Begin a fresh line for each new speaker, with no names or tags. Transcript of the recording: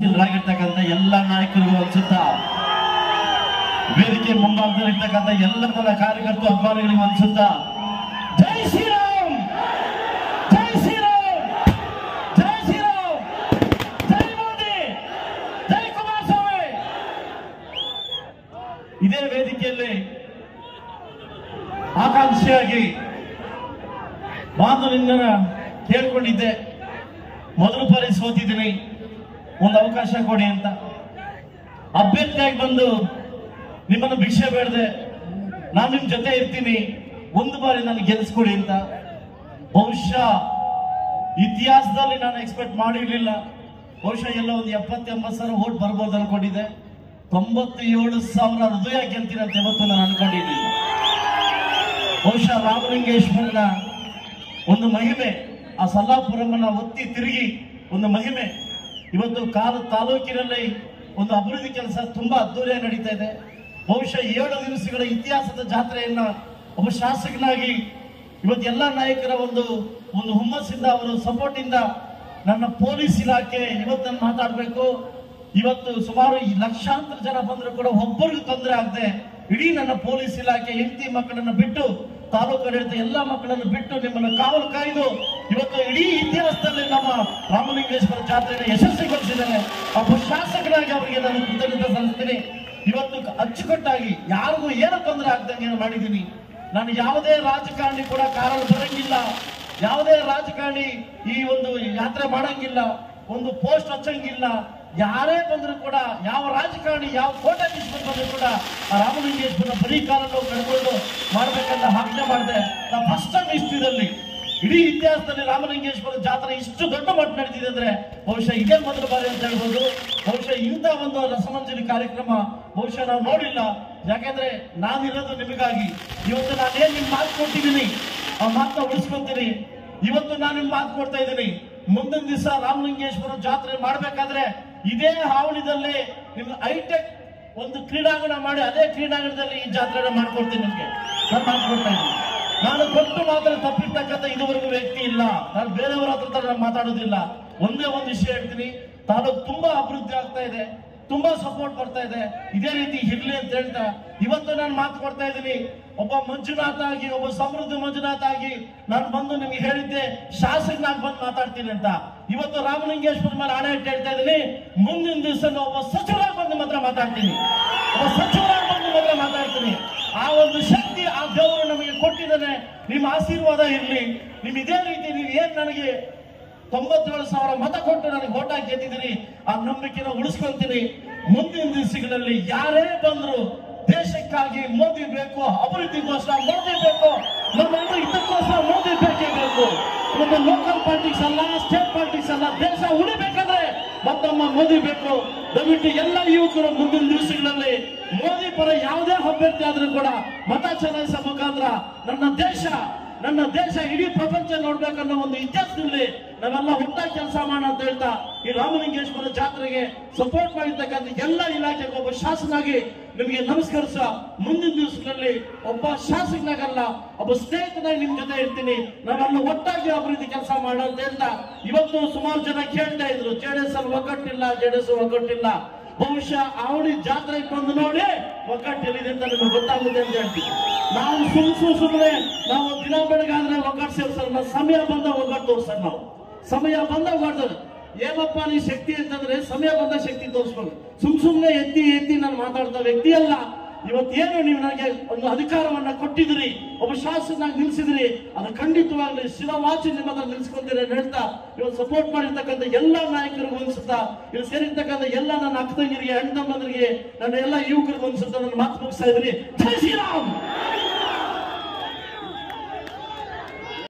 ರಾಗಿರ್ತಕ್ಕಂಥ ಎಲ್ಲ ನಾಯಕರಿಗೂ ಅನ್ಸುತ್ತಾ ವೇದಿಕೆ ಮುಂಭಾಗದಲ್ಲಿರ್ತಕ್ಕಂಥ ಎಲ್ಲ ನನ್ನ ಕಾರ್ಯಕರ್ತರು ಅಭಿಮಾನಿಗಳಿಗೆ ಅನ್ಸುತ್ತಾ ಜೈ ಶ್ರೀರಾಮ್ ಜೈ ಶ್ರೀರಾಮ್ ಜೈ ಶ್ರೀರಾಮ್ ಜೈ ಮೋದಿ ಜೈ ಕುಮಾರಸ್ವಾಮಿ ಇದೇ ವೇದಿಕೆಯಲ್ಲಿ ಆಕಾಂಕ್ಷಿಯಾಗಿ ಬಾಂಧವರಿಂದ ಕೇಳ್ಕೊಂಡಿದ್ದೆ ಮೊದಲು ಬಾರಿ ಸೋತಿದ್ದೀನಿ ಒಂದು ಅವಕಾಶ ಕೊಡಿ ಅಂತ ಅಭ್ಯರ್ಥಿಯಾಗಿ ಬಂದು ನಿಮ್ಮನ್ನು ಭಿಕ್ಷೆ ಬೇಡದೆ ನಾನು ನಿಮ್ ಜೊತೆ ಇರ್ತೀನಿ ಒಂದು ಬಾರಿ ನನಗೆ ಗೆಲ್ಲಿಸ್ಕೊಡಿ ಅಂತ ಬಹುಶಃ ಇತಿಹಾಸದಲ್ಲಿ ನಾನು ಎಕ್ಸ್ಪೆಕ್ಟ್ ಮಾಡಿರ್ಲಿಲ್ಲ ಬಹುಶಃ ಎಲ್ಲ ಒಂದು ಎಪ್ಪತ್ತು ಎಂಬತ್ತು ಸಾವಿರ ಓಟ್ ಬರ್ಬೋದು ಅನ್ಕೊಂಡಿದ್ದೆ ತೊಂಬತ್ತೇಳು ಸಾವಿರ ಹೃದಯ ಗೆಲ್ತೀನಿ ಅಂತ ಯಾವತ್ತೂ ನಾನು ಅನ್ಕೊಂಡಿರ್ಲಿಲ್ಲ ಬಹುಶಃ ರಾಮಲಿಂಗೇಶ್ವರನ ಒಂದು ಮಹಿಮೆ ಆ ಸಲ್ಲಾಪುರಮ್ಮನ ಒತ್ತಿ ತಿರುಗಿ ಒಂದು ಮಹಿಮೆ ಇವತ್ತು ಕಾಲ ತಾಲೂಕಿನಲ್ಲಿ ಒಂದು ಅಭಿವೃದ್ಧಿ ಕೆಲಸ ತುಂಬಾ ಅದ್ದೂರಿಯಾಗಿ ನಡೀತಾ ಇದೆ ಬಹುಶಃ ಏಳು ದಿವಸಗಳ ಇತಿಹಾಸದ ಜಾತ್ರೆಯನ್ನ ಒಬ್ಬ ಶಾಸಕನಾಗಿ ಇವತ್ತು ಎಲ್ಲ ನಾಯಕರ ಒಂದು ಒಂದು ಹುಮ್ಮಸ್ಸಿಂದ ಅವರ ಸಪೋರ್ಟ್ ಇಂದ ನನ್ನ ಪೊಲೀಸ್ ಇಲಾಖೆ ಇವತ್ತು ನಾನು ಮಾತಾಡಬೇಕು ಇವತ್ತು ಸುಮಾರು ಈ ಲಕ್ಷಾಂತರ ಜನ ಬಂದ್ರು ಕೂಡ ಒಬ್ಬರಿಗೂ ತೊಂದರೆ ಆಗದೆ ಇಡೀ ನನ್ನ ಪೊಲೀಸ್ ಇಲಾಖೆ ಹೆಂಡತಿ ಮಕ್ಕಳನ್ನ ಬಿಟ್ಟು ತಾಲೂಕು ಆಡಳಿತ ಎಲ್ಲ ಮಕ್ಕಳನ್ನು ಬಿಟ್ಟು ನಿಮ್ಮನ್ನು ಕಾವಲು ಕಾಯ್ದು ಇವತ್ತು ಇಡೀ ಇತಿಹಾಸದಲ್ಲಿ ನಮ್ಮ ರಾಮಲಿಂಗೇಶ್ವರ ಜಾತ್ರೆಯನ್ನು ಯಶಸ್ವಿಗೊಳಿಸಿದ್ದಾರೆ ಒಬ್ಬ ಶಾಸಕರಾಗಿ ಅವರಿಗೆ ನಾನು ಕೃತಜ್ಞತೆ ಸಲ್ಲಿಸ್ತೀನಿ ಇವತ್ತು ಅಚ್ಚುಕಟ್ಟಾಗಿ ಯಾರಿಗೂ ಏನು ತೊಂದರೆ ಆಗ್ದಂಗೆ ಮಾಡಿದ್ದೀನಿ ನಾನು ಯಾವುದೇ ರಾಜಕಾರಣಿ ಕೂಡ ಕಾರಲ್ಲಿ ಬರಂಗಿಲ್ಲ ಯಾವುದೇ ರಾಜಕಾರಣಿ ಈ ಒಂದು ಯಾತ್ರೆ ಮಾಡಂಗಿಲ್ಲ ಒಂದು ಪೋಸ್ಟ್ ಹಚ್ಚಂಗಿಲ್ಲ ಯಾರೇ ಬಂದ್ರು ಕೂಡ ಯಾವ ರಾಜಕಾರಣಿ ಯಾವ ಕೋಟಾಧೀಶ್ವರ ಬಂದ್ರು ಕೂಡ ಆ ರಾಮಲಿಂಗೇಶ್ವರ ಬರೀ ಕಾಲನ್ನು ಕಡ್ಕೊಂಡು ಮಾಡ್ಬೇಕಂತ ಆಜ್ಞೆ ಮಾಡಿದೆ ನಾವು ಫಸ್ಟ್ ಟೈಮ್ ಹಿಸ್ಟ್ರಿದಲ್ಲಿ ಇಡೀ ಇತಿಹಾಸದಲ್ಲಿ ರಾಮಲಿಂಗೇಶ್ವರ ಜಾತ್ರೆ ಇಷ್ಟು ದೊಡ್ಡ ಮಟ್ಟ ನಡೆದಿದೆ ಅಂದ್ರೆ ಬಹುಶಃ ಇದೇ ಮೊದಲ ಬಾರಿ ಅಂತ ಹೇಳ್ಬೋದು ಬಹುಶಃ ಇಂಥ ಒಂದು ರಸಮಂಜರಿ ಕಾರ್ಯಕ್ರಮ ಬಹುಶಃ ನಾವು ನೋಡಿಲ್ಲ ಯಾಕೆಂದ್ರೆ ನಾನಿರೋದು ನಿಮಗಾಗಿ ಇವತ್ತು ನಾನೇನ್ ನಿಮ್ ಮಾತು ಕೊಟ್ಟಿದ್ದೀನಿ ಆ ಮಾತನ್ನ ಉಳಿಸ್ಕೊಂತೀನಿ ಇವತ್ತು ನಾನು ನಿಮ್ ಮಾತು ಕೊಡ್ತಾ ಇದ್ದೀನಿ ಮುಂದಿನ ದಿವಸ ರಾಮಲಿಂಗೇಶ್ವರ ಜಾತ್ರೆ ಮಾಡ್ಬೇಕಾದ್ರೆ ಇದೇ ಹಾವಳಿದಲ್ಲಿ ನಿಮ್ ಹೈಟೆಕ್ ಒಂದು ಕ್ರೀಡಾಂಗಣ ಮಾಡಿ ಅದೇ ಕ್ರೀಡಾಂಗಣದಲ್ಲಿ ಈ ಜಾತ್ರೆನ ಮಾಡ್ಕೊಡ್ತೀನಿ ನಿಮ್ಗೆ ನಾನು ಮಾತು ಕೊಡ್ತಾ ಇದ್ದೀನಿ ನಾನು ಕೊಟ್ಟು ಮಾತ್ರ ತಪ್ಪಿರ್ತಕ್ಕಂಥ ಇದುವರೆಗೂ ವ್ಯಕ್ತಿ ಇಲ್ಲ ನಾನು ಬೇರೆಯವರ ಹತ್ರ ತರ ನಾನು ಮಾತಾಡೋದಿಲ್ಲ ಒಂದೇ ಒಂದು ವಿಷಯ ಹೇಳ್ತೀನಿ ತಾಲೂಕು ತುಂಬಾ ಅಭಿವೃದ್ಧಿ ಆಗ್ತಾ ಇದೆ ತುಂಬಾ ಸಪೋರ್ಟ್ ಬರ್ತಾ ಇದೆ ಇದೇ ರೀತಿ ಇರ್ಲಿ ಅಂತ ಹೇಳ್ತಾ ಇವತ್ತು ನಾನು ಮಾತು ಕೊಡ್ತಾ ಇದ್ದೀನಿ ಒಬ್ಬ ಮಂಜುನಾಥ ಆಗಿ ಒಬ್ಬ ಸಮೃದ್ಧ ಮಂಜುನಾಥ ಆಗಿ ನಾನು ಬಂದು ನಿಮ್ಗೆ ಹೇಳಿದ್ದೆ ಶಾಸಕನಾಗಿ ಬಂದು ಮಾತಾಡ್ತೀನಿ ಅಂತ ಇವತ್ತು ರಾಮಲಿಂಗೇಶ್ವರ ಮೇಲೆ ಹಣ ಇಟ್ಟು ಹೇಳ್ತಾ ಇದ್ದೀನಿ ಮುಂದಿನ ದಿವಸ ಒಬ್ಬ ಸಚಿವರಾಗಿ ಬಂದು ಮಾತ್ರ ಮಾತಾಡ್ತೀನಿ ಒಬ್ಬ ಸಚಿವರಾಗಿ ಬಂದು ಮಾತ್ರ ಮಾತಾಡ್ತೀನಿ ಆ ಒಂದು ಶಕ್ತಿ ಆ ದೇವರು ನಮಗೆ ಕೊಟ್ಟಿದ್ದಾನೆ ನಿಮ್ಮ ಆಶೀರ್ವಾದ ಇರಲಿ ನಿಮ್ ಇದೇ ರೀತಿ ನೀವು ಏನ್ ನನಗೆ ತೊಂಬತ್ತೇಳು ಸಾವಿರ ಮತ ಕೊಟ್ಟು ನನಗೆ ಓಟ್ ಹಾಕಿ ಗೆದ್ದಿದ್ದೀರಿ ಆ ನಂಬಿಕೆನ ಉಳಿಸ್ಕೊಂತೀನಿ ಮುಂದಿನ ದಿವಸಗಳಲ್ಲಿ ಯಾರೇ ಬಂದ್ರು ದೇಶಕ್ಕಾಗಿ ಮೋದಿ ಬೇಕು ಅಭಿವೃದ್ಧಿಗೋಸ್ಕರ ಮೋದಿ ಬೇಕು ನಮ್ಮೆಲ್ಲರೂ ಇದಕ್ಕೋಸ್ಕರ ಮೋದಿ ಬೇಕೇ ಬೇಕು ನಮ್ಮ ಲೋಕಲ್ ಪಾರ್ಟಿಸ್ ಅಲ್ಲ ಸ್ಟೇಟ್ ಪಾರ್ಟಿಸ್ ಅಲ್ಲ ದೇಶ ಉಳಿಬೇಕಂದ್ರೆ ಮತ್ತೊಮ್ಮ ಮೋದಿ ಬೇಕು ದಯವಿಟ್ಟು ಎಲ್ಲ ಯುವಕರು ಮುಂದಿನ ದಿವಸಗಳಲ್ಲಿ ಮೋದಿ ಪರ ಯಾವುದೇ ಅಭ್ಯರ್ಥಿ ಆದ್ರೂ ಕೂಡ ಮತ ಚಲಾಯಿಸೋ ಮುಖಾಂತರ ನನ್ನ ದೇಶ ನನ್ನ ದೇಶ ಇಡೀ ಪ್ರಪಂಚ ನೋಡ್ಬೇಕನ್ನೋ ಒಂದು ಇತಿಹಾಸದಲ್ಲಿ ನಾವೆಲ್ಲ ಒಟ್ಟಾಗಿ ಕೆಲಸ ಮಾಡೋಣ ಅಂತ ಹೇಳ್ತಾ ಈ ರಾಮಲಿಂಗೇಶ್ವರ ಜಾತ್ರೆಗೆ ಸಪೋರ್ಟ್ ಮಾಡಿರ್ತಕ್ಕಂಥ ಎಲ್ಲ ಇಲಾಖೆಗೆ ಒಬ್ಬ ಶಾಸನಾಗಿ ನಿಮಗೆ ನಮಸ್ಕರಿಸ ಮುಂದಿನ ದಿವಸಗಳಲ್ಲಿ ಒಬ್ಬ ಶಾಸಕನಾಗಲ್ಲ ಒಬ್ಬ ಸ್ನೇಹಿತನಾಗಿ ನಿಮ್ ಜೊತೆ ಇರ್ತೀನಿ ನಾವೆಲ್ಲ ಒಟ್ಟಾಗಿ ಅಭಿವೃದ್ಧಿ ಕೆಲಸ ಮಾಡೋಣ ಅಂತ ಹೇಳ್ತಾ ಇವತ್ತು ಸುಮಾರು ಜನ ಕೇಳ್ತಾ ಇದ್ರು ಜೆಡಿಎಸ್ ಅಲ್ಲಿ ಒಗ್ಗಟ್ಟಿಲ್ಲ ಜೆಡಿಎಸ್ ಒಗ್ಗಟ್ಟಿಲ್ಲ ಬಹುಶಃ ಅವಳಿ ಜಾತ್ರೆಗೆ ಬಂದು ನೋಡಿ ಒಗ್ಗಟ್ಟು ಎಲ್ಲಿದೆ ಅಂತ ನಿಮಗೆ ಗೊತ್ತಾಗುತ್ತೆ ಅಂತ ಹೇಳ್ತೀವಿ ನಾವು ಸುಮ್ ಸುಮ್ ಸುಮ್ಮನೆ ನಾವು ದಿನ ಬೆಳಗಾದ್ರೆ ಒಗ್ಗಟ್ಟು ಸೇರ್ಸಲ್ಲ ಸಮಯ ಬಂದ ಒಗ್ಗಟ್ಟು ತೋರ್ಸಲ್ಲ ನಾವು ಸಮಯ ಬಂದ ಒಗ್ಗಟ್ಟು ಏನಪ್ಪ ನೀ ಶಕ್ತಿ ಅಂತಂದ್ರೆ ಸಮಯ ಬಂದ ಶಕ್ತಿ ತೋರಿಸ್ಬೇಕು ಸುಮ್ ಸುಮ್ನೆ ಎತ್ತಿ ಎತ್ತಿ ನಾನು ಮಾತಾಡ್ತಾ ವ್ಯಕ್ತಿ ಅಲ್ಲ ಇವತ್ತೇನು ನೀವು ನನಗೆ ಒಂದು ಅಧಿಕಾರವನ್ನ ಕೊಟ್ಟಿದ್ರಿ ಒಬ್ಬ ಶಾಸಕನಾಗಿ ನಿಲ್ಸಿದ್ರಿ ಅದು ಖಂಡಿತವಾಗ್ಲಿ ಶಿರವಾಚಿ ನಿಮ್ಮ ಹತ್ರ ನಿಲ್ಸ್ಕೊಂತೀರಿ ಅಂತ ಹೇಳ್ತಾ ಇವತ್ತು ಸಪೋರ್ಟ್ ಮಾಡಿರ್ತಕ್ಕಂಥ ಎಲ್ಲ ನಾಯಕರಿಗೂ ಅನ್ಸುತ್ತಾ ಇಲ್ಲಿ ಸೇರಿರ್ತಕ್ಕಂಥ ಎಲ್ಲ ನನ್ನ ಅಕ್ಕ ತಂಗಿರಿಗೆ ಅಣ್ಣ ತಮ್ಮಂದರಿಗೆ ನನ್ನ ಎಲ್ಲ ಯುವಕರಿಗೂ ಅನ್ಸುತ್ತಾ ನನ್ನ ಮಾತು ಮುಗಿಸ್ತಾ ಇದ್ರಿ ಜೈ ಶ್ರೀರಾಮ್